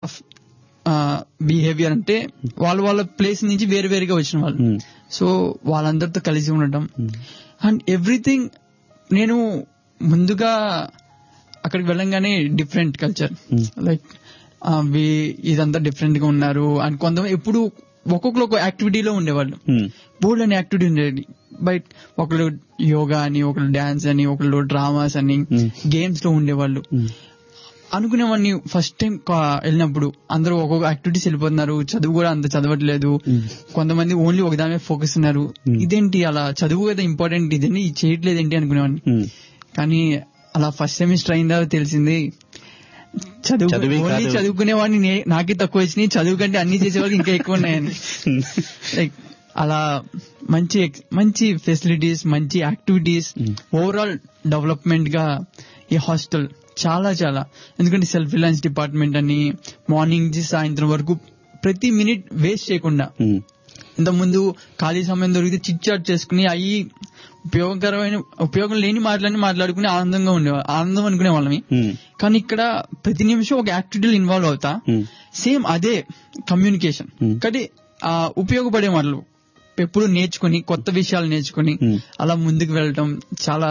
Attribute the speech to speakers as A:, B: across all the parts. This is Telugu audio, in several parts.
A: బిహేవియర్ అంటే వాళ్ళ వాళ్ళ ప్లేస్ నుంచి వేరు వేరుగా వచ్చిన వాళ్ళు
B: Hmm.
A: సో వాళ్ళందరితో కలిసి ఉండటం అండ్ ఎవ్రీథింగ్ నేను ముందుగా అక్కడికి వెళ్ళంగానే డిఫరెంట్ కల్చర్
B: Hmm.
A: లైక్ ఇదంతా డిఫరెంట్ గా ఉన్నారు అండ్ కొంతమంది ఎప్పుడు ఒక్కొక్కరు ఒక యాక్టివిటీలో ఉండేవాళ్ళు
B: Hmm.
A: బోల్డ్ అని యాక్టివిటీ ఉండేది బట్ ఒకళ్ళు యోగా అని ఒకళ్ళు డాన్స్ అని ఒకళ్ళు డ్రామాస్ అని
B: Hmm.
A: గేమ్స్ లో ఉండేవాళ్ళు
B: Hmm.
A: అనుకునేవాడిని ఫస్ట్ టైం వెళ్ళినప్పుడు అందరూ ఒక్కొక్క యాక్టివిటీస్ వెళ్ళిపోతున్నారు చదువు కూడా అంత చదవట్లేదు
B: Hmm.
A: కొంతమంది ఓన్లీ ఒక దాని మీద ఫోకస్ ఉన్నారు
B: Hmm.
A: ఇదేంటి అలా చదువు కదా ఇంపార్టెంట్ ఇదేంటి ఇది చేయట్లేదు ఏంటి అనుకునేవాడిని
B: Hmm.
A: కానీ అలా ఫస్ట్ సెమిస్టర్ అయిన తర్వాత తెలిసింది చదువు
B: చదువే
A: ఓన్లీ
B: కాదు.
A: చదువుకునేవాడిని నే- నాకే తక్కువ వచ్చినాయి చదువు కంటే అన్ని చేసేవాళ్ళకి ఇంకా ఎక్కువ ఉన్నాయని లైక్ అలా మంచి ex- మంచి ఫెసిలిటీస్ మంచి యాక్టివిటీస్
B: Mm.
A: ఓవరాల్ డెవలప్మెంట్ గా ఈ హాస్టల్ చాలా చాలా ఎందుకంటే సెల్ఫ్ రిలయన్స్ డిపార్ట్మెంట్ అని మార్నింగ్ నుంచి సాయంత్రం వరకు ప్రతి మినిట్ వేస్ట్ చేయకుండా
B: Hmm.
A: ఇంత ముందు ఖాళీ సమయం దొరికితే చిట్ చాట్ చేసుకుని అవి ఉపయోగకరమైన ఉపయోగం లేని మాటలన్నీ మాట్లాడుకుని ఆనందంగా ఉండేవాళ్ళం ఆనందం అనుకునే వాళ్ళమి
B: Hmm.
A: కానీ ఇక్కడ ప్రతి నిమిషం ఒక యాక్టివిటీలో ఇన్వాల్వ్ అవుతా
B: Hmm.
A: సేమ్ అదే కమ్యూనికేషన్
B: Hmm.
A: కానీ ఆ ఉపయోగపడే మాటలు ఎప్పుడు నేర్చుకుని కొత్త విషయాలు నేర్చుకుని
B: Hmm.
A: అలా ముందుకు వెళ్ళటం చాలా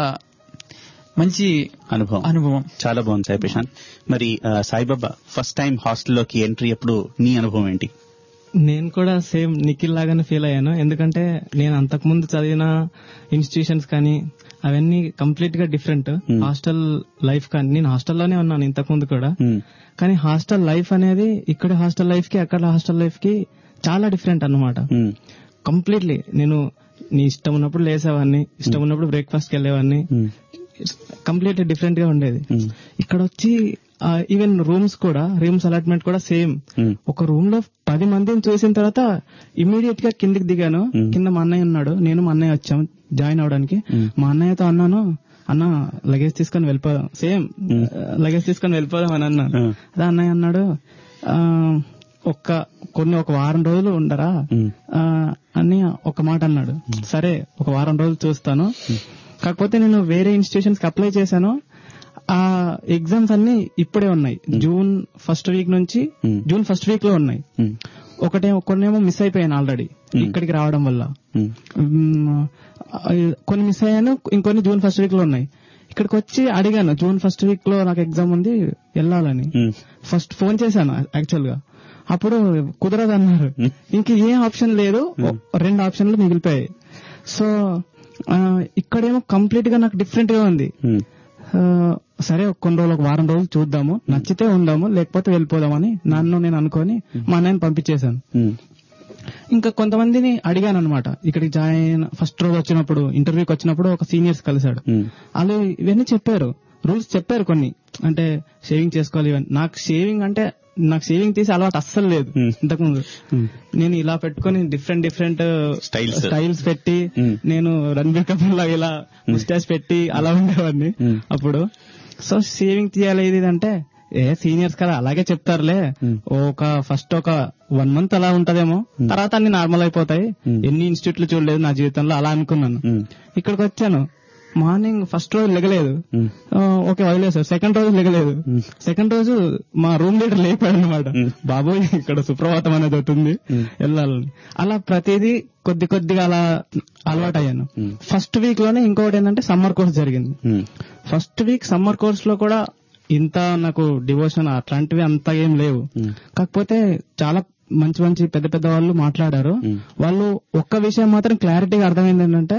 A: మంచి
B: అనుభవం
A: అనుభవం
B: చాలా బాగుంది సాయి ప్రశాంత్ మరి ఆ, సాయిబాబా ఫస్ట్ టైం హాస్టల్లోకి ఎంట్రీ అప్పుడు నీ అనుభవం ఏంటి
C: నేను కూడా సేమ్ నిఖిల్ లాగానే ఫీల్ అయ్యాను ఎందుకంటే నేను అంతకుముందు చదివిన ఇన్స్టిట్యూషన్స్ కానీ అవన్నీ కంప్లీట్ గా డిఫరెంట్
B: Hmm.
C: హాస్టల్ లైఫ్ కానీ నేను హాస్టల్లోనే ఉన్నాను ఇంతకుముందు కూడా
B: Hmm.
C: కానీ హాస్టల్ లైఫ్ అనేది ఇక్కడ హాస్టల్ లైఫ్ కి అక్కడ హాస్టల్ లైఫ్ కి చాలా డిఫరెంట్ అన్నమాట
B: Hmm.
C: కంప్లీట్లీ నేను నీ ఇష్టం ఉన్నప్పుడు లేసేవాడిని ఇష్టం ఉన్నప్పుడు బ్రేక్ఫాస్ట్ కి వెళ్ళేవాడిని
B: Hmm.
C: కంప్లీట్ డిఫరెంట్ గా ఉండేది
B: Hmm.
C: ఇక్కడ వచ్చి ఈవెన్ రూమ్స్ కూడా రూమ్స్ అలాట్మెంట్ కూడా సేమ్
B: Hmm.
C: ఒక రూమ్ లో పది మందిని చూసిన తర్వాత ఇమీడియట్ గా కిందికి దిగాను
B: Hmm.
C: కింద మా అన్నయ్య ఉన్నాడు నేను మా అన్నయ్య వచ్చాం జాయిన్ అవడానికి
B: Hmm.
C: మా అన్నయ్యతో అన్నాను అన్న లగేజ్ తీసుకొని వెళ్ళిపోదాం సేమ్
B: Hmm.
C: లగేజ్ తీసుకొని వెళ్ళిపోదాం అని అన్నా
B: Hmm.
C: అదే అన్నయ్య అన్నాడు "ఆ, ఒక్క కొన్ని ఒక వారం రోజులు ఉండరా
B: Hmm.
C: ఆ, అని ఒక మాట అన్నాడు సరే ఒక వారం రోజులు చూస్తాను కాకపోతే నేను వేరే ఇన్స్టిట్యూషన్స్ కి అప్లై చేశాను ఆ ఎగ్జామ్స్ అన్ని ఇప్పుడే ఉన్నాయి జూన్ ఫస్ట్ వీక్ నుంచి
B: Hmm.
C: జూన్ ఫస్ట్ వీక్ లో ఉన్నాయి
B: Hmm.
C: ఒకటే కొన్నేమో మిస్ అయిపోయాను ఆల్రెడీ
B: Hmm.
C: ఇక్కడికి రావడం వల్ల
B: Hmm.
C: మ్మ్, ఆ, కొన్ని మిస్ అయ్యాను ఇంకొన్ని జూన్ ఫస్ట్ వీక్ లో ఉన్నాయి ఇక్కడికి వచ్చి అడిగాను జూన్ ఫస్ట్ వీక్ లో నాకు ఎగ్జామ్ ఉంది వెళ్ళాలని
B: Hmm.
C: ఫస్ట్ ఫోన్ చేశాను యాక్చువల్ గా అప్పుడు కుదరదు అన్నారు
B: Hmm.
C: ఇంక ఏ ఆప్షన్ లేదు ఓ- రెండు ఆప్షన్లు మిగిలిపోయాయి సో ఆ, ఇక్కడేమో కంప్లీట్ గా నాకు డిఫరెంట్ గా ఉంది
B: Hmm.
C: ఆ, సరే ఒక కొన్ని రోజులు ఒక వారం రోజులు చూద్దాము నచ్చితే ఉందాము లేకపోతే వెళ్ళిపోదామని నన్ను నేను అనుకొని మా అన్నయ్యని పంపించేశాను
B: Hmm.
C: ఇంకా కొంతమందిని అడిగాను అనమాట ఇక్కడికి జాయిన్ ఫస్ట్ రోజు వచ్చినప్పుడు ఇంటర్వ్యూకి వచ్చినప్పుడు ఒక సీనియర్స్ కలిశాడు
B: Hmm.
C: వాళ్ళు ఇవన్నీ చెప్పారు రూల్స్ చెప్పారు కొన్ని అంటే షేవింగ్ చేసుకోవాలి ఇవన్నీ నాకు షేవింగ్ అంటే నాకు షేవింగ్ తీసి అలవాటు అస్సలు లేదు
B: Hmm.
C: ఇంతకుముందు
B: Hmm.
C: నేను ఇలా పెట్టుకొని డిఫరెంట్ డిఫరెంట్
B: Styles.
C: స్టైల్స్ పెట్టి
B: Hmm.
C: నేను రణబీర్ కపూర్ లాగా ఇలా ముస్టాచ్ పెట్టి అలా ఉండేవాడిని
B: Hmm.
C: అప్పుడు సో షేవింగ్ తీయాలి ఇది అంటే ఏ సీనియర్స్ కదా అలాగే చెప్తారులే
B: Hmm.
C: ఒక ఫస్ట్ ఒక వన్ మంత్ అలా ఉంటదేమో తర్వాత అన్ని నార్మల్ అయిపోతాయి
B: Hmm.
C: ఎన్ని ఇన్స్టిట్యూట్లు చూడలేదు నా జీవితంలో అలా అనుకున్నాను
B: Hmm.
C: ఇక్కడికి వచ్చాను మార్నింగ్ ఫస్ట్ రోజు లెగలేదు
B: Hmm.
C: ఆ, ఓకే వదిలేసారు సెకండ్ రోజు లెగలేదు
B: Hmm.
C: సెకండ్ రోజు మా రూమ్ లీడర్ లేపాడు అనమాట
B: Hmm.
C: బాబోయ్ ఇక్కడ సుప్రభాతం అనేది అవుతుంది
B: Hmm.
C: వెళ్ళాలని అలా ప్రతిదీ కొద్ది కొద్దిగా అలా అలవాటు అయ్యాను
B: Hmm.
C: ఫస్ట్ వీక్ లోనే ఇంకొకటి ఏంటంటే సమ్మర్ కోర్స్ జరిగింది
B: Hmm.
C: First week summer course లో కూడా ఇంత నాకు డివోషన్ అట్లాంటివి అంత ఏం లేవు
B: Hmm.
C: కాకపోతే చాలా మంచి మంచి పెద్ద పెద్ద వాళ్ళు మాట్లాడారు
B: Hmm.
C: వాళ్ళు ఒక్క విషయం మాత్రం క్లారిటీగా అర్థమైంది ఏంటంటే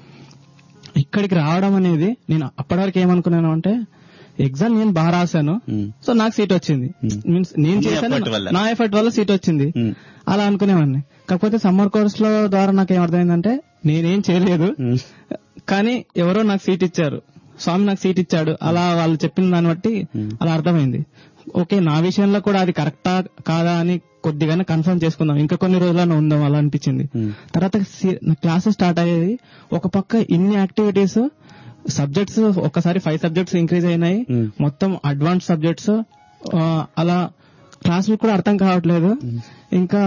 C: ఇక్కడికి రావడం అనేది నేను అప్పటివరకు ఏమనుకున్నాను అంటే ఎగ్జామ్ నేను బాగా రాశాను
B: Hmm.
C: సో నాకు సీట్ వచ్చింది
B: Hmm.
C: మీన్స్ నేను
B: నీ
C: చేశాను
B: effort వల్ల.
C: నా ఎఫర్ట్ వల్ల సీట్ వచ్చింది
B: Hmm.
C: అలా అనుకునేవాడిని కాకపోతే సమ్మర్ కోర్స్ లో ద్వారా నాకు ఏమర్థమైందంటే నేనేం చేయలేదు
B: Hmm.
C: కానీ ఎవరో నాకు సీట్ ఇచ్చారు స్వామి నాకు సీట్ ఇచ్చాడు అలా వాళ్ళు చెప్పిన దాన్ని బట్టి
B: Hmm.
C: అలా అర్థమైంది ఓకే నా విషయంలో కూడా అది కరెక్టా కాదా అని కొద్దిగానే కన్ఫర్మ్ చేసుకుందాం ఇంకా కొన్ని రోజులను ఉందాం అలా అనిపించింది
B: Hmm.
C: తర్వాత క్లాసెస్ స్టార్ట్ అయ్యేది ఒక పక్క ఇన్ని యాక్టివిటీస్ సబ్జెక్ట్స్ ఒకసారి ఫైవ్ సబ్జెక్ట్స్ ఇంక్రీజ్ అయినాయి
B: Hmm.
C: మొత్తం అడ్వాన్స్ సబ్జెక్ట్స్ అలా క్లాసులు కూడా అర్థం కావట్లేదు ఇంకా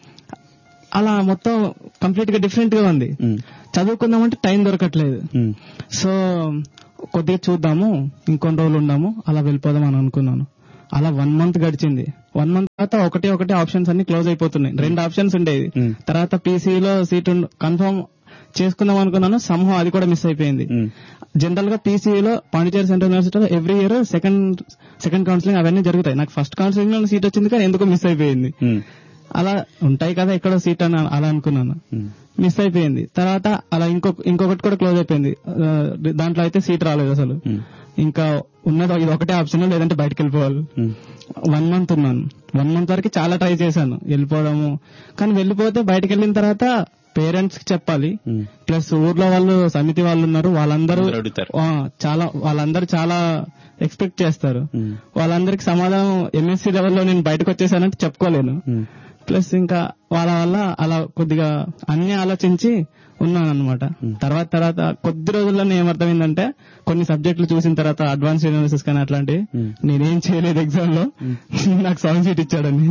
C: అలా మొత్తం కంప్లీట్ గా డిఫరెంట్ గా ఉంది
B: Hmm.
C: చదువుకుందామంటే టైం దొరకట్లేదు
B: Hmm.
C: సో కొద్దిగా చూద్దాము ఇంకొన్ని రోజులు ఉందాము అలా వెళ్ళిపోదాం అని అనుకున్నాను అలా వన్ మంత్ గడిచింది వన్ మంత్ తర్వాత ఒకటి ఒకటి ఆప్షన్స్ అన్ని క్లోజ్ అయిపోతున్నాయి రెండు ఆప్షన్స్ ఉండేది
B: Hmm.
C: తర్వాత పీసీలో సీట్ కన్ఫర్మ్ చేసుకుందాం అనుకున్నాను సంహం అది కూడా మిస్ అయిపోయింది
B: Hmm.
C: జనరల్ గా పీసీలో పాండిచేరి సెంట్రల్ యూనివర్సిటీలో every year second second counselling అవన్నీ జరుగుతాయి నాకు ఫస్ట్ కౌన్సిలింగ్ లో సీట్ వచ్చింది కానీ ఎందుకో మిస్ అయిపోయింది
B: Hmm.
C: అలా ఉంటాయి కదా ఎక్కడో సీట్ అని అలా అనుకున్నాను
B: Hmm.
C: మిస్ అయిపోయింది తర్వాత అలా ఇంకొక ఇంకొకటి కూడా క్లోజ్ అయిపోయింది ఆ, దాంట్లో అయితే సీట్ రాలేదు అసలు
B: Hmm.
C: ఇంకా ఉన్నది ఇది ఒకటే ఆప్షన్ లేదంటే బయటకు వెళ్ళిపోవాలి
B: Hmm.
C: వన్ మంత్ ఉన్నాను వన్ మంత్ వరకు చాలా ట్రై చేశాను వెళ్ళిపోవడము కానీ వెళ్ళిపోతే బయటకు వెళ్ళిన తర్వాత పేరెంట్స్ కి చెప్పాలి
B: Hmm.
C: ప్లస్ ఊర్లో వాళ్ళు సమితి వాళ్ళు ఉన్నారు వాళ్ళందరూ
B: అందరూ అడుగుతారు.
C: ఆ, చాలా వాళ్ళందరూ చాలా ఎక్స్పెక్ట్ చేస్తారు
B: Hmm.
C: వాళ్ళందరికి సమాధానం ఎంఎస్సీ లెవెల్లో నేను బయటకు వచ్చేసానంటే చెప్పుకోలేను
B: Hmm.
C: ప్లస్ ఇంకా వాళ్ళ వల్ల అలా కొద్దిగా అన్ని ఆలోచించి ఉన్నాను అనమాట తర్వాత తర్వాత కొద్ది రోజుల్లోనే ఏమర్థమైందంటే కొన్ని సబ్జెక్టులు చూసిన తర్వాత అడ్వాన్స్ అనాలిసిస్ కానీ అట్లాంటివి
B: Hmm.
C: నేనేం చేయలేదు ఎగ్జామ్ లో నాకు సాంగ్ సీట్ ఇచ్చాడని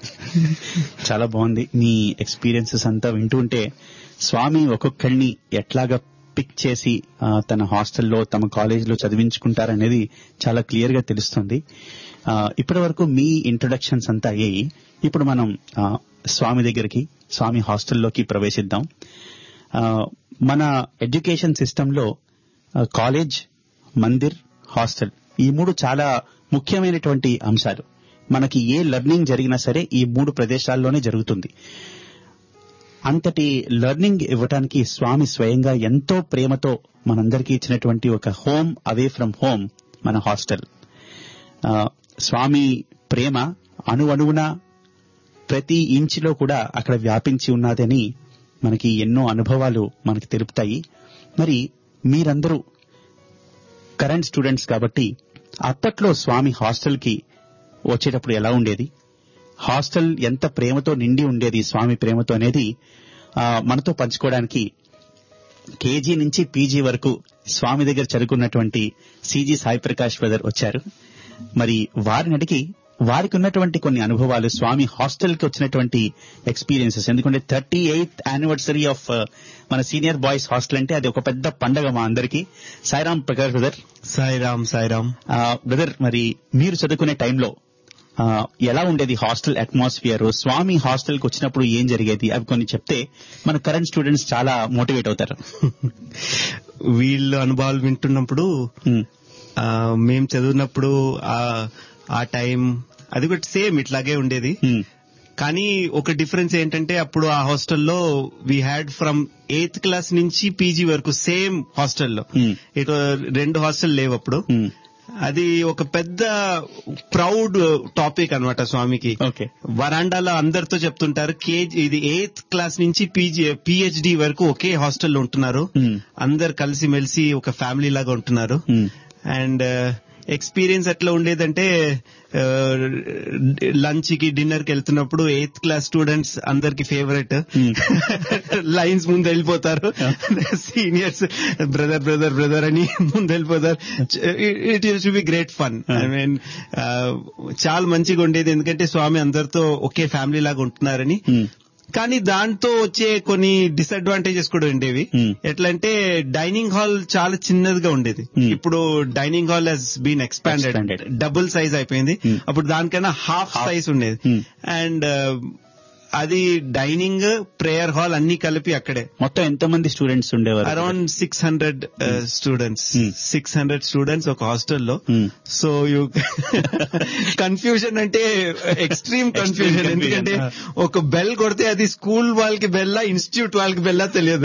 B: చాలా బాగుంది మీ ఎక్స్పీరియన్సెస్ అంతా వింటుంటే స్వామి ఒక్కొక్కరిని ఎట్లాగా పిక్ చేసి ఆ, తన హాస్టల్లో తమ కాలేజీలో చదివించుకుంటారనేది చాలా క్లియర్ గా తెలుస్తుంది ఆ, ఇప్పటి వరకు మీ ఇంట్రొడక్షన్స్ అంతా అయ్యాయి ఇప్పుడు మనం ఆ, స్వామి దగ్గరికి స్వామి హాస్టల్లోకి ప్రవేశిద్దాం ఆ, మన ఎడ్యుకేషన్ సిస్టంలో కాలేజ్ మందిర్ హాస్టల్ ఈ మూడు చాలా ముఖ్యమైనటువంటి అంశాలు మనకి ఏ లెర్నింగ్ జరిగినా సరే ఈ మూడు ప్రదేశాల్లోనే జరుగుతుంది అంతటి లెర్నింగ్ ఇవ్వటానికి స్వామి స్వయంగా ఎంతో ప్రేమతో మనందరికీ ఇచ్చినటువంటి ఒక హోమ్ అవే ఫ్రమ్ హోమ్ మన హాస్టల్ ఆ, స్వామి ప్రేమ అణు అణువున ప్రతి ఇంచులో కూడా అక్కడ వ్యాపించి ఉన్నదని మనకి ఎన్నో అనుభవాలు మనకి తెలుపుతాయి మరి మీరందరూ కరెంట్ స్టూడెంట్స్ కాబట్టి అప్పట్లో స్వామి హాస్టల్కి వచ్చేటప్పుడు ఎలా ఉండేది హాస్టల్ ఎంత ప్రేమతో నిండి ఉండేది స్వామి ప్రేమతో అనేది ఆ, మనతో పంచుకోవడానికి కేజీ నుంచి పీజీ వరకు స్వామి దగ్గర చదువుకున్నటువంటి సిజి సాయి ప్రకాష్ బ్రదర్ వచ్చారు మరి వారిని అడిగి వారికి ఉన్నటువంటి కొన్ని అనుభవాలు స్వామి హాస్టల్ కి వచ్చినటువంటి ఎక్స్పీరియన్సెస్ ఎందుకంటే థర్టీ ఎయిత్ యానివర్సరీ ఆఫ్ మన సీనియర్ బాయ్స్ హాస్టల్ అంటే అది ఒక పెద్ద పండగ మా అందరికి సాయిరామ్ ప్రకాష్ బ్రదర్
D: సాయిరామ్ సాయిరామ్
B: బ్రదర్ మరి మీరు చదువుకునే టైంలో ఆ, ఎలా ఉండేది హాస్టల్ అట్మాస్ఫియర్ స్వామి హాస్టల్ కి వచ్చినప్పుడు ఏం జరిగేది అవి కొన్ని చెప్తే మన కరెంట్ స్టూడెంట్స్ చాలా మోటివేట్ అవుతారు
D: వీళ్ళు అనుభవాలు వింటున్నప్పుడు
B: ఉమ్,
D: ఆ, మేం చదివినప్పుడు ఆ ఆ టైం అది కూడా సేమ్ ఇట్లాగే ఉండేది
B: ఉమ్,
D: కానీ ఒక డిఫరెన్స్ ఏంటంటే అప్పుడు ఆ హాస్టల్లో we had from eighth class నుంచి పీజీ వరకు సేమ్ హాస్టల్లో
B: Hmm.
D: ఇటు రెండు హాస్టల్ లేవు అప్పుడు
B: ఉమ్,
D: అది ఒక పెద్ద ప్రౌడ్ టాపిక్ అన్నమాట స్వామికి
B: ఓకే
D: వరాండాలో అందరితో చెప్తుంటారు కేజీ ఇది ఎయిత్ క్లాస్ నుంచి పీజీ పిహెచ్డి వరకు ఒకే హాస్టల్లో ఉంటున్నారు
B: Hmm.
D: అందరు కలిసి మెలిసి ఒక ఫ్యామిలీ లాగా ఉంటున్నారు
B: ఉమ్,
D: అండ్ ఎక్స్పీరియన్స్ ఎట్లా ఉండేదంటే లంచ్ కి డిన్నర్ కి వెళ్తున్నప్పుడు ఎయిత్ క్లాస్ స్టూడెంట్స్ అందరికి ఫేవరెట్
B: Hmm.
D: లైన్స్ ముందు వెళ్ళిపోతారు సీనియర్స్ బ్రదర్ బ్రదర్ బ్రదర్ అని ముందు వెళ్ళిపోతారు it use to be great fun I mean చాలా మంచిగా ఉండేది ఎందుకంటే స్వామి అందరితో ఒకే ఫ్యామిలీ లాగా ఉంటున్నారని
B: ఉమ్,
D: కానీ దాంతో వచ్చే కొన్ని డిసడ్వాంటేజెస్ కూడా ఉండేవి
B: Hmm.
D: ఎట్లా అంటే డైనింగ్ హాల్ చాలా చిన్నదిగా ఉండేది
B: Hmm.
D: ఇప్పుడు dining hall has been expanded
B: Expanded.
D: Double size అయిపోయింది
B: Hmm.
D: అప్పుడు దానికన్నా హాఫ్ సైజ్ ఉండేది
B: Hmm.
D: అండ్ అది డైనింగ్ ప్రేయర్ హాల్ అన్ని కలిపి అక్కడే
B: మొత్తం ఎంత మంది స్టూడెంట్స్ ఉండేవారు
D: around six hundred students
B: Hmm.
D: Six hundred students ఒక హాస్టల్లో
B: Hmm.
D: సో యూ కన్ఫ్యూజన్ అంటే ఎక్స్ట్రీమ్ కన్ఫ్యూజన్
B: confusion.
D: ఎందుకంటే ఒక బెల్ కొడితే అది స్కూల్ వాళ్ళకి బెల్లా ఇన్స్టిట్యూట్ వాళ్ళకి బెల్లా తెలియదు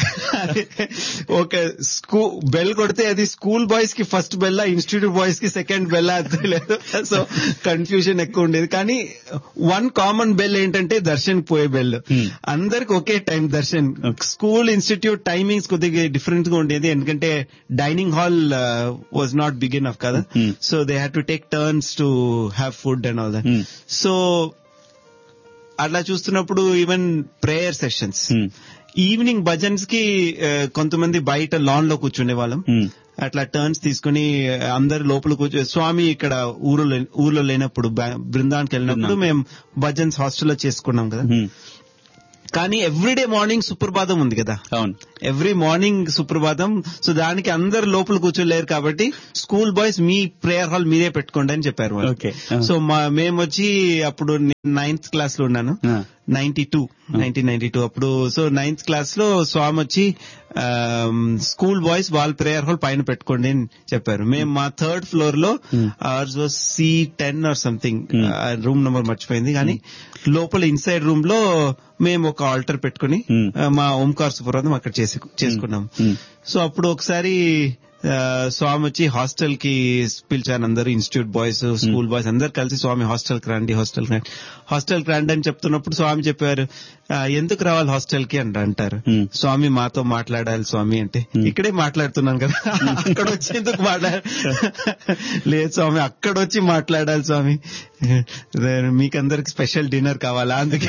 D: ఒక స్కూ బెల్ కొడితే అది స్కూల్ బాయ్స్ కి ఫస్ట్ బెల్లా ఇన్స్టిట్యూట్ బాయ్స్ కి సెకండ్ బెల్లా తెలియదు సో కన్ఫ్యూజన్ ఎక్కువ ఉండేది కానీ వన్ కామన్ బెల్ ఏంటంటే దర్శన్ పోయే బెల్
B: Hmm.
D: అందరికి ఒకే time darshan school institute timings కొద్దిగా డిఫరెంట్ గా ఉండేది ఎందుకంటే dining hall was not big enough కదా
B: Hmm.
D: So they had to take turns to have food and all that
B: Hmm.
D: So అట్లా చూస్తున్నప్పుడు even prayer sessions
B: Hmm.
D: Evening bhajans కి ఆ, కొంతమంది బయట లాన్ లో కూర్చునే వాళ్ళం
B: Hmm.
D: అట్లా టర్న్స్ తీసుకుని అందరు లోపల కూర్చో స్వామి ఇక్కడ ఊరిలో ఊర్లో లేనప్పుడు బ- బృందానికి వెళ్ళినప్పుడు మేము భజన్స్ హాస్టల్లో చేసుకున్నాం కదా
B: Hmm.
D: కానీ ఎవ్రీడే మార్నింగ్ సుప్రభాతం ఉంది కదా
B: అవును
D: ఎవ్రీ మార్నింగ్ సుప్రభాతం సో దానికి అందరు లోపల కూర్చోలేరు కాబట్టి స్కూల్ బాయ్స్ మీ ప్రేయర్ హాల్ మీరే పెట్టుకోండి అని చెప్పారు వాళ్ళు.
B: Okay.
D: సో మా మేము వచ్చి అప్పుడు నైన్త్ క్లాస్ లో ఉన్నాను
B: Ah.
D: Ninety two nineteen ninety two అప్పుడు సో నైన్త్ క్లాస్ లో స్వామి వచ్చి స్కూల్ బాయ్స్ వాళ్ళ ప్రేయర్ హాల్ పైన పెట్టుకోండి అని చెప్పారు మేము మా థర్డ్ ఫ్లోర్ లో ours was C ten or something room number మర్చిపోయింది కానీ లోపల ఇన్సైడ్ రూమ్ లో మేము ఒక ఆల్టర్ పెట్టుకుని
B: Hmm.
D: ఆ, మా ఓంకార్ సుప్రభాతం అక్కడ చేసి చేసుకున్నాం
B: Hmm.
D: సో అప్పుడు ఒకసారి ఆ, స్వామి వచ్చి హాస్టల్ కి పిలిచాను అందరు ఇన్స్టిట్యూట్ బాయ్స్ స్కూల్ బాయ్స్ అందరు కలిసి స్వామి హాస్టల్ కి రండి హాస్టల్ కి రండి హాస్టల్ కి రండి అని చెప్తున్నప్పుడు స్వామి చెప్పారు "ఆ, ఎందుకు రావాలి హాస్టల్ కి అని అంటారు
B: Hmm.
D: స్వామి మాతో మాట్లాడాలి స్వామి అంటే ఇక్కడే మాట్లాడుతున్నాను కదా అక్కడ వచ్చి ఎందుకు మాట్లాడ లేదు స్వామి అక్కడ వచ్చి మాట్లాడాలి స్వామి మీకందరికి స్పెషల్ డిన్నర్ కావాలా అందుకే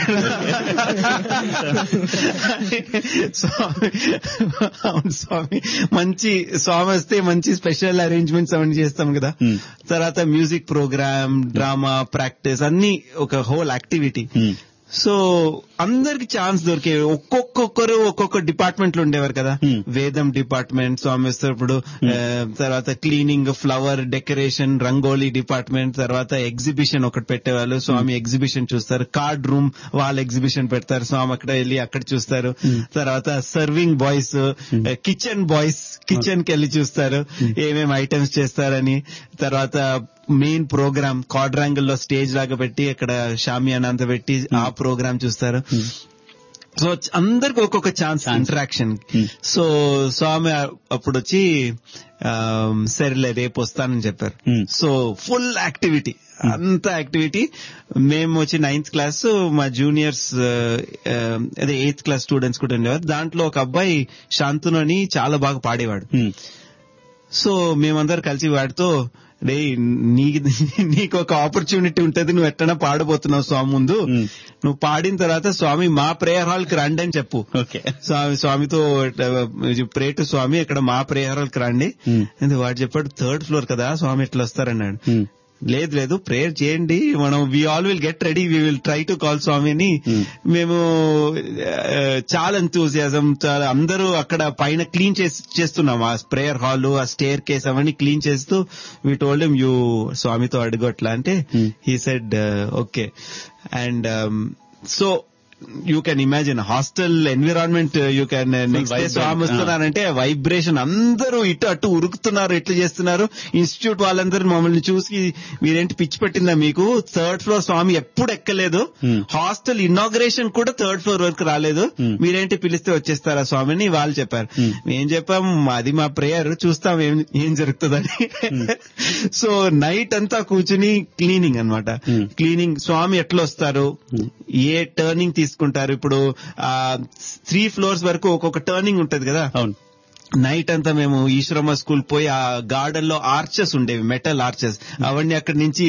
D: స్వామి అవును స్వామి మంచి స్వామి వస్తే మంచి స్పెషల్ అరేంజ్మెంట్స్ అవన్నీ చేస్తాం కదా
B: Hmm.
D: తర్వాత మ్యూజిక్ ప్రోగ్రామ్ డ్రామా ప్రాక్టీస్ అన్ని ఒక హోల్ యాక్టివిటీ
B: Hmm.
D: సో అందరికి ఛాన్స్ దొరికే ఒక్కొక్కరు ఒక్కొక్క డిపార్ట్మెంట్ లో ఉండేవారు కదా
B: Hmm.
D: వేదం డిపార్ట్మెంట్ స్వామి వస్తున్నప్పుడు ఆ, తర్వాత cleaning flower decoration rangoli department తర్వాత ఎగ్జిబిషన్ ఒకటి పెట్టేవాళ్ళు స్వామి ఎగ్జిబిషన్ చూస్తారు కార్డ్ రూమ్ వాళ్ళ ఎగ్జిబిషన్ పెడతారు స్వామి అక్కడ వెళ్ళి అక్కడ చూస్తారు తర్వాత serving boys kitchen boys kitchen కి వెళ్ళి చూస్తారు ఏమేమి ఐటమ్స్ చేస్తారని తర్వాత మెయిన్ ప్రోగ్రామ్ క్వాడ్రాంగిల్ లో స్టేజ్ లాగా పెట్టి అక్కడ షామియానా అంతా పెట్టి ఆ ప్రోగ్రామ్ చూస్తారు సో అందరికి ఒక్కొక్క ఛాన్స్ ఇంటరాక్షన్ సో స్వామి అప్పుడు వచ్చి ఆమ్, సరేలే రేపు వస్తానని చెప్పారు
B: Hmm.
D: సో ఫుల్ యాక్టివిటీ అంత యాక్టివిటీ మేము వచ్చి నైన్త్ క్లాస్ మా జూనియర్స్ అదే ఎయిత్ క్లాస్ స్టూడెంట్స్ కూడా ఉండేవారు దాంట్లో ఒక అబ్బాయి శాంతును అని చాలా బాగా పాడేవాడు
B: Hmm.
D: సో మేమందరు కలిసి వాడితో రే నీ నీకు ఒక ఆపర్చునిటీ ఉంటది నువ్వు ఎట్టనా పాడబోతున్నావు స్వామి ముందు
B: Hmm.
D: నువ్వు పాడిన తర్వాత స్వామి మా ప్రేయర్ హాల్ కి రండి అని చెప్పు
B: ఓకే
D: స్వామి స్వామితో ప్రే టు స్వామి ఇక్కడ మా ప్రేయర్ హాల్ కి రండి
B: Hmm.
D: అంటే వాడు చెప్పాడు థర్డ్ ఫ్లోర్ కదా స్వామి ఎట్లా వస్తారన్నాడు
B: Hmm.
D: లేదు లేదు ప్రేయర్ చేయండి మనం we all will get ready we will try to call స్వామిని
B: Hmm.
D: మేము ఆ, చాలా ఎంతూజియాజం చాలా అందరూ అక్కడ పైన క్లీన్ చేసి చేస్తున్నాం ఆ ప్రేయర్ హాల్ ఆ స్టేర్ కేస్ అవన్నీ క్లీన్ చేస్తూ వీ టోల్డ్ యూ స్వామితో అడుగు అట్లా అంటే
B: Hmm.
D: He said okay and so you can imagine hostel environment you can next day
B: vibrant.
D: స్వామి వస్తున్నారంటే వైబ్రేషన్ అందరూ ఇటు అటు ఉరుకుతున్నారు ఎట్లా చేస్తున్నారు ఇన్స్టిట్యూట్ వాళ్ళందరూ మమ్మల్ని చూసి మీరేంటి పిచ్చి పట్టిందా మీకు థర్డ్ ఫ్లోర్ స్వామి ఎప్పుడు ఎక్కలేదు
B: Hmm.
D: హాస్టల్ ఇనాగ్రేషన్ కూడా థర్డ్ ఫ్లోర్ వరకు రాలేదు
B: Hmm.
D: మీరేంటి పిలిస్తే వచ్చేస్తారా స్వామిని వాళ్ళు చెప్పారు
B: Hmm.
D: మేం చెప్పాం అది మా ప్రేయర్ చూస్తాం ఏం ఏం జరుగుతుందని సో నైట్ అంతా కూర్చుని క్లీనింగ్ అన్నమాట
B: Hmm.
D: క్లీనింగ్ స్వామి ఎట్లా వస్తారు ఏ టర్నింగ్ తీసుకుంటారు ఇప్పుడు ఆ త్రీ ఫ్లోర్స్ వరకు ఒక్కొక్క టర్నింగ్ ఉంటది కదా
B: అవును
D: నైట్ అంతా మేము ఈశ్వరమ్మ స్కూల్ పోయి ఆ గార్డెన్ లో ఆర్చెస్ ఉండేవి మెటల్ ఆర్చెస్ అవన్నీ అక్కడి నుంచి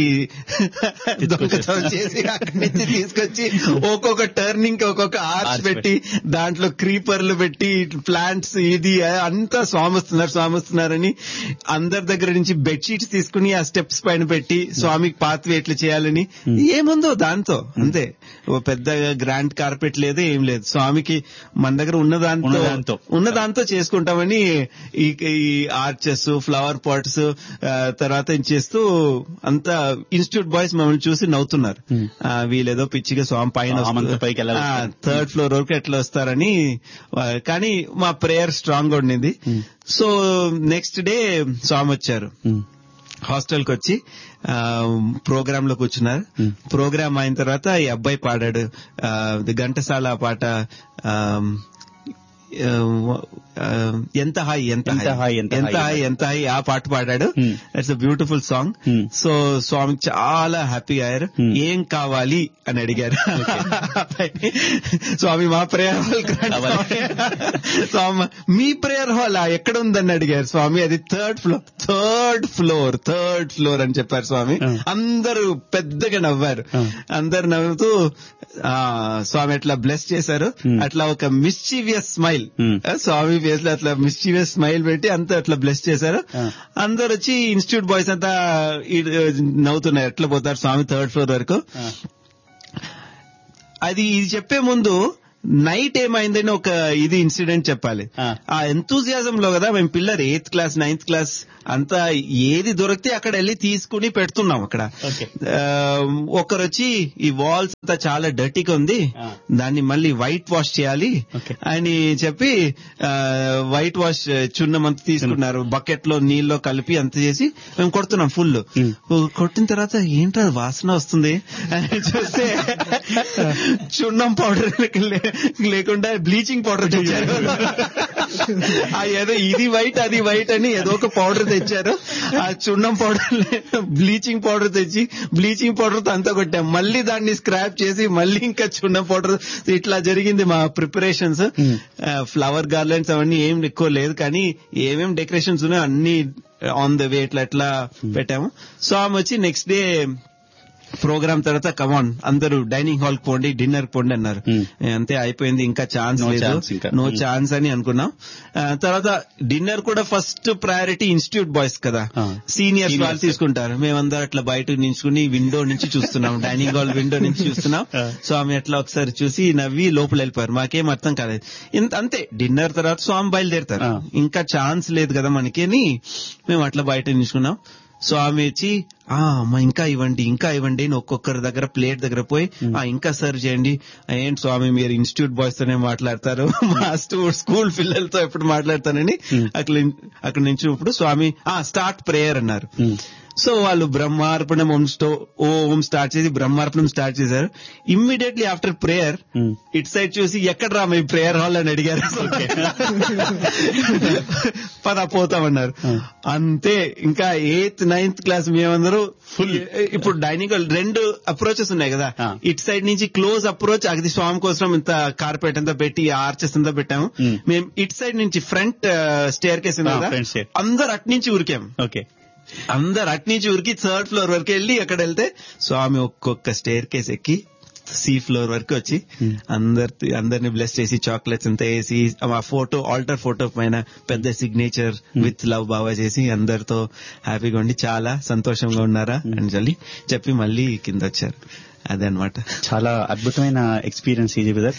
D: దొంగతనం చేసి అక్కడి నుంచి తీసుకొచ్చి ఒక్కొక్క టర్నింగ్ ఒక్కొక్క ఆర్చ్
B: Arch
D: పెట్టి దాంట్లో క్రీపర్లు పెట్టి ప్లాంట్స్ ఇది అంతా స్వామి వస్తున్నారు స్వామి వస్తున్నారని అందరి దగ్గర నుంచి బెడ్షీట్స్ తీసుకుని ఆ స్టెప్స్ పైన పెట్టి స్వామికి పాత్వే ఎట్లా చేయాలని ఏముందో దాంతో అంతే ఓ పెద్ద గ్రాండ్ కార్పెట్ లేదు ఏం లేదు స్వామికి మన దగ్గర ఉన్న దాంతో
B: ఉన్నదాంతో.
D: ఉన్న దాంతో చేసుకుంటామని ఈ ఈ ఆర్చెస్ ఫ్లవర్ పాట్స్ తర్వాత ఏం చేస్తూ అంతా ఇన్స్టిట్యూట్ బాయ్స్ మమ్మల్ని చూసి నవ్వుతున్నారు ఆ, వీళ్ళేదో పిచ్చిగా స్వామి పైన
B: స్వామి పైకి ఎలా వస్తారు?
D: థర్డ్ ఫ్లోర్ వరకు ఎట్లా వస్తారని ఆ, కానీ మా ప్రేయర్ స్ట్రాంగ్ గా ఉండింది సో నెక్స్ట్ డే స్వామి వచ్చారు
B: Hmm.
D: హాస్టల్ కి వచ్చి ప్రోగ్రామ్ లో కూర్చున్నారు
B: Hmm.
D: ప్రోగ్రామ్ అయిన తర్వాత ఈ అబ్బాయి పాడాడు ఆ, ఇది ఘంటసాల పాట ఆ, ఆ, ఆ, ఎంత హాయ్ ఎంత
B: ఎంత
D: హాయ్
B: హాయ్, ఎంత
D: ఎంత
B: హాయ్.
D: హాయ్ ఎంత హాయ్ ఆ పాట పాడాడు
B: Hmm.
D: It's a beautiful song
B: Hmm.
D: So Swami చాలా హ్యాపీ అయ్యారు
B: Hmm.
D: ఏం కావాలి అని అడిగారు స్వామి మా ప్రేయర్ హాల్
B: కావాలి.
D: స్వామి మీ ప్రేయర్ హాల్ ఎక్కడ ఉందని అడిగారు స్వామి అది third floor third floor third floor అని చెప్పారు స్వామి
B: Hmm.
D: అందరూ పెద్దగా నవ్వారు
B: Hmm.
D: అందరు నవ్వుతూ ఆ స్వామి అట్లా బ్లెస్ చేశారు
B: Hmm.
D: అట్లా ఒక mischievous smile
B: Hmm.
D: Swami face లో అట్లా మిస్చీవియస్ స్మైల్ పెట్టి అంతా అట్లా బ్లెస్ చేశారు
B: Ah.
D: అందరు వచ్చి ఇన్స్టిట్యూట్ బాయ్స్ అంతా ఈ- నవ్వుతున్నారు ఎట్లా పోతారు స్వామి థర్డ్ ఫ్లోర్ వరకు
B: Ah.
D: అది ఇది చెప్పే ముందు నైట్ ఏమైందని ఒక ఇది ఇన్సిడెంట్ చెప్పాలి
B: ఆ.
D: ఆ ఎంతూజియాజం లో కదా మేము pillar eighth class ninth class అంతా ఏది దొరికితే అక్కడ వెళ్ళి తీసుకుని పెడుతున్నాం అక్కడ
B: Okay.
D: ఆ, ఒకరు వచ్చి ఈ వాల్స్ అంతా చాలా డర్టీగా ఉంది
B: ఆ.
D: దాన్ని మళ్ళీ వైట్ వాష్ చేయాలి
B: Okay.
D: అని చెప్పి వైట్ వాష్ చున్నం అంతా తీసుకున్నారు బకెట్ లో నీళ్ళలో కలిపి అంత చేసి మేము కొడుతున్నాం ఫుల్
B: Hmm.
D: కొట్టిన తర్వాత ఏంట్రా వాసన వస్తుంది అని చూస్తే చున్నం పౌడర్ లేకుండా బ్లీచింగ్ పౌడర్ తెచ్చారు ఆ ఏదో ఇది వైట్ అది వైట్ అని ఏదో ఒక పౌడర్ తెచ్చారు ఆ చున్నం పౌడర్ బ్లీచింగ్ పౌడర్ తెచ్చి బ్లీచింగ్ పౌడర్ తో అంతా కొట్టాం మళ్ళీ దాన్ని స్క్రాప్ చేసి మళ్ళీ ఇంకా చున్నం పౌడర్ ఇట్లా జరిగింది మా ప్రిపరేషన్స్ ఫ్లవర్ గార్లెండ్స్ అవన్నీ ఏం ఎక్కువ లేదు కానీ ఏమేం డెకరేషన్స్ ఉన్నాయో అన్ని ఆన్ ద వే ఇట్లా ఎట్లా పెట్టాము సో ఆమె వచ్చి నెక్స్ట్ డే ప్రోగ్రామ్ తర్వాత కమాన్ అందరూ డైనింగ్ హాల్ పోండి డిన్నర్ పోండి అన్నారు
B: Hmm.
D: అంతే అయిపోయింది ఇంకా ఛాన్స్
B: No
D: లేదు
B: chance ఇంకా.
D: No
B: Hmm.
D: ఛాన్స్ అని అనుకున్నాం ఆ, తర్వాత డిన్నర్ కూడా ఫస్ట్ ప్రయారిటీ ఇన్స్టిట్యూట్ బాయ్స్ కదా
B: Ah.
D: Seniors
B: Seniors.
D: వాళ్ళు తీసుకుంటారు మేమందరం అట్లా బయట నించుకుని విండో నుంచి చూస్తున్నాం డైనింగ్ హాల్ విండో నుంచి చూస్తున్నాం
B: Ah.
D: సో ఆమె అట్లా ఒకసారి చూసి నవ్వి లోపల వెళ్ళిపోయారు మాకేం అర్థం కాలేదు ఇంత అంతే డిన్నర్ తర్వాత స్వామి బయలుదేరుతారు
B: Ah.
D: ఇంకా ఛాన్స్ లేదు కదా మనకి అని మేము అట్లా బయట నిల్చుకున్నాం సో ఆమె వచ్చి ఆ అమ్మ ఇంకా ఇవ్వండి ఇంకా ఇవ్వండి అని ఒక్కొక్కరి దగ్గర ప్లేట్ దగ్గర పోయి ఆ ఇంకా సర్వ్ చేయండి ఏంటి స్వామి మీరు ఇన్స్టిట్యూట్ బాయ్స్ తోనే మాట్లాడతారు మా స్టూ- స్కూల్ పిల్లలతో ఎప్పుడు మాట్లాడతానని అక్కడ అక్కడ నుంచి ఇప్పుడు స్వామి ఆ స్టార్ట్ ప్రేయర్ అన్నారు
B: Hmm.
D: సో వాళ్ళు బ్రహ్మార్పణం ఓం స్టో ఓం స్టార్ట్ చేసి బ్రహ్మార్పణం స్టార్ట్ చేశారు ఇమ్మీడియట్లీ ఆఫ్టర్ ప్రేయర్
B: Hmm.
D: ఇట్ సైడ్ చూసి ఎక్కడ రా మీ ప్రేయర్ హాల్ అని అడిగారు పద పోతామన్నారు అంతే ఇంకా ఎయిత్ నైన్త్ క్లాస్ మేమందరూ ఫుల్ ఇప్పుడు డైనింగ్ హాల్ రెండు అప్రోచెస్ ఉన్నాయి కదా
B: Ah.
D: ఇట్ సైడ్ నుంచి క్లోజ్ అప్రోచ్ అగది స్వామి కోసం ఇంత కార్పెట్ అంతా పెట్టి ఆర్చెస్ అంతా పెట్టాము
B: Hmm.
D: మేము ఇట్ సైడ్ నుంచి ఫ్రంట్ స్టేర్ కేస్ ఉంది
B: Ah,
D: కదా
B: front stair.
D: అందరు అటు నుంచి ఉరికాం
B: ఓకే
D: అందరు అటు నుంచి ఉరికి థర్డ్ ఫ్లోర్ వరకు వెళ్ళి అక్కడ వెళ్తే స్వామి ఒక్కొక్క స్టేర్ కేస్ ఎక్కి సి ఫ్లోర్ వరకు వచ్చి అందరి అందరిని బ్లెస్ చేసి చాక్లెట్స్ అంతా వేసి ఆ ఫోటో ఆల్టర్ ఫోటో పైన పెద్ద సిగ్నేచర్ విత్ లవ్ బాబా చేసి అందరితో హ్యాపీగా ఉండి చాలా సంతోషంగా ఉన్నారా అని చెప్పి చెప్పి మళ్ళీ కింద వచ్చారు అదనమాట
B: చాలా అద్భుతమైన ఎక్స్పీరియన్స్ ఇది brother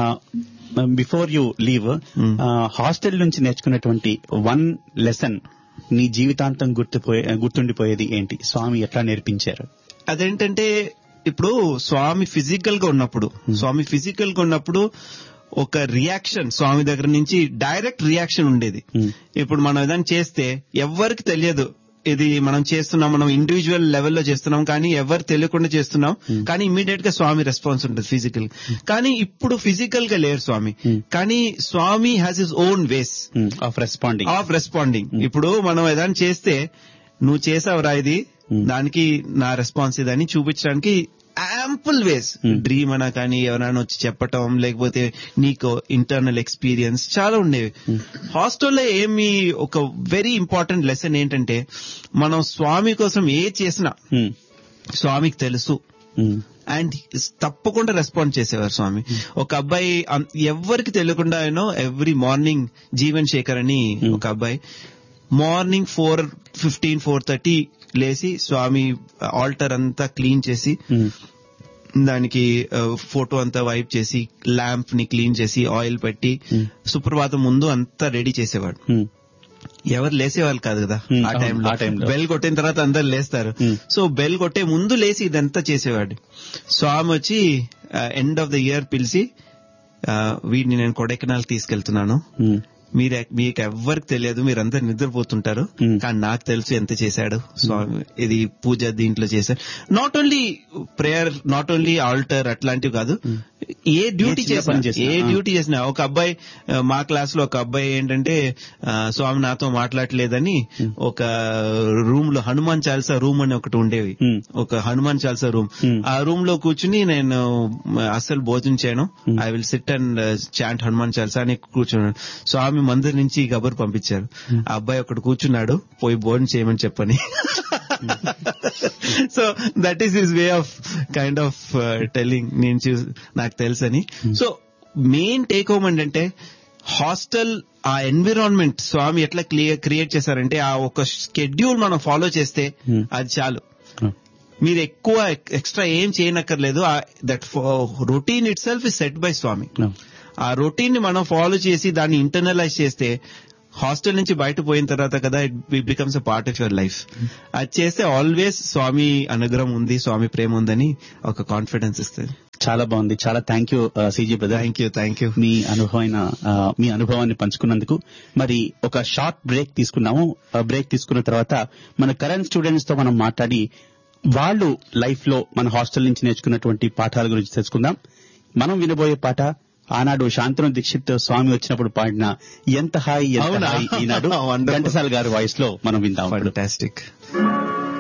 B: before you leave
D: Hmm.
B: Hostel నుంచి నేర్చుకున్నటువంటి వన్ లెసన్ నీ జీవితాంతం గుర్తుపోయే గుర్తుండిపోయేది ఏంటి స్వామి ఎట్లా నేర్పించారు
D: అదేంటంటే ఇప్పుడు స్వామి ఫిజికల్ గా ఉన్నప్పుడు స్వామి ఫిజికల్ గా ఉన్నప్పుడు ఒక రియాక్షన్ స్వామి దగ్గర నుంచి డైరెక్ట్ రియాక్షన్ ఉండేది
B: Hmm.
D: ఇప్పుడు మనం ఏదైనా చేస్తే ఎవరికి తెలియదు ఇది మనం చేస్తున్నాం మనం ఇండివిజువల్ లెవెల్లో చేస్తున్నాం కానీ ఎవరు తెలియకుండా చేస్తున్నాం కానీ ఇమీడియట్ గా స్వామి రెస్పాన్స్ ఉంటుంది ఫిజికల్ కానీ ఇప్పుడు ఫిజికల్ గా లేరు స్వామి కానీ Swami has his own ways
B: of responding
D: of responding ఇప్పుడు మనం ఏదైనా చేస్తే నువ్వు చేసావురా ఇది దానికి నా రెస్పాన్స్ ఇదని చూపించడానికి యాంపుల్ వేస్ డ్రీమ్ అనా కానీ ఎవరైనా వచ్చి చెప్పటం లేకపోతే నీకు ఇంటర్నల్ ఎక్స్పీరియన్స్ చాలా ఉండేవి హాస్టల్లో ఏమి ఒక వెరీ ఇంపార్టెంట్ లెసన్ ఏంటంటే మనం స్వామి కోసం ఏ చేసినా స్వామికి తెలుసు అండ్ తప్పకుండా రెస్పాండ్ చేసేవారు స్వామి ఒక అబ్బాయి అం- ఎవ్వరికి తెలియకుండా you know every morning Jeevan Shekhar అని ఒక అబ్బాయి morning four fifteen four thirty లేచి స్వామి ఆల్టర్ అంతా క్లీన్ చేసి దానికి ఫోటో అంతా వైప్ చేసి ల్యాంప్ ని క్లీన్ చేసి ఆయిల్ పెట్టి సుప్రభాతం ముందు అంతా రెడీ చేసేవాడు ఎవరు లేసేవాళ్ళు కాదు కదా
B: Hmm,
D: ఆ
B: అవును,
D: టైంలో
B: ఆ టైంలో.
D: బెల్ కొట్టిన తర్వాత అందరు లేస్తారు
B: Hmm.
D: సో బెల్ కొట్టే ముందు లేసి ఇదంతా చేసేవాడు స్వామి వచ్చి ఎండ్ ఆఫ్ ద ఇయర్ పిలిచి ఆ, వీడిని నేను కొడైకెనాల్ తీసుకెళ్తున్నాను మీరు మీకు ఎవ్వరికి తెలియదు మీరందరు నిద్రపోతుంటారు
B: Hmm.
D: కానీ నాకు తెలుసు ఎంత చేశాడు స్వామి ఇది పూజ దీంట్లో చేశాడు not only prayer not only altar అట్లాంటివి కాదు ఏ డ్యూటీ
B: ఏ చిన్న పని
D: చేసినా
B: చేసినా,
D: ఏ
B: ఆ.
D: డ్యూటీ చేసినా ఒక అబ్బాయి ఆ, మా క్లాస్ లో ఒక అబ్బాయి ఏంటంటే ఆ, స్వామి నాతో మాట్లాడలేదని ఒక రూమ్ లో హనుమాన్ చాల్సా రూమ్ అని ఒకటి ఉండేవి
B: Hmm.
D: ఒక హనుమాన్ చాల్సా రూమ్
B: Hmm.
D: ఆ రూమ్ లో కూర్చుని నేను అస్సలు భోజనం చేయను I will sit and chant Hanuman Chalisa అని కూర్చున్నాను స్వామి మందిర్ నుంచి కబురు పంపించారు ఆ అబ్బాయి ఒకటి కూర్చున్నాడు పోయి భోజనం చేయమని చెప్పని so that is his way of kind of telling నేను చూ- నాకు తెలుసని సో మెయిన్ టేక్ హోమ్ ఏంటంటే హాస్టల్ ఆ ఎన్విరాన్మెంట్ స్వామి ఎట్లా క్రియేట్ చేశారంటే ఆ ఒక షెడ్యూల్ మనం ఫాలో చేస్తే
B: Hmm.
D: అది చాలు మీరు ఎక్కువ ఎక్స్ట్రా ఏం చేయనక్కర్లేదు that routine itself is set by Swami ఆ రొటీన్ ని మనం ఫాలో చేసి దాన్ని ఇంటర్నలైజ్ చేస్తే హాస్టల్ నుంచి బయట పోయిన తర్వాత కదా it becomes a part of your life అది చేస్తే ఆల్వేస్ స్వామి అనుగ్రహం ఉంది స్వామి ప్రేమ ఉందని ఒక కాన్ఫిడెన్స్ ఇస్తుంది
B: చాలా బాగుంది చాలా thank you CG brother
D: thank you thank you
B: మీ అనుభవమైన ఆ, మీ అనుభవాన్ని పంచుకున్నందుకు మరి ఒక షార్ట్ బ్రేక్ తీసుకున్నాము బ్రేక్ తీసుకున్న తర్వాత మన కరెంట్ స్టూడెంట్స్ తో మనం మాట్లాడి వాళ్ళు లైఫ్ లో మన హాస్టల్ నుంచి నేర్చుకున్నటువంటి పాఠాల గురించి తెలుసుకుందాం మనం వినబోయే పాట ఆనాడు శాంతను దీక్షిత్ స్వామి వచ్చినప్పుడు పాడిన ఎంత హాయి ఎంత
D: అవునా?
B: హాయి ఈనాడు
D: Wonderful.
B: ఘంటసాల గారి వాయిస్ లో మనం విందాం ఇప్పుడు.
D: ఫంటాస్టిక్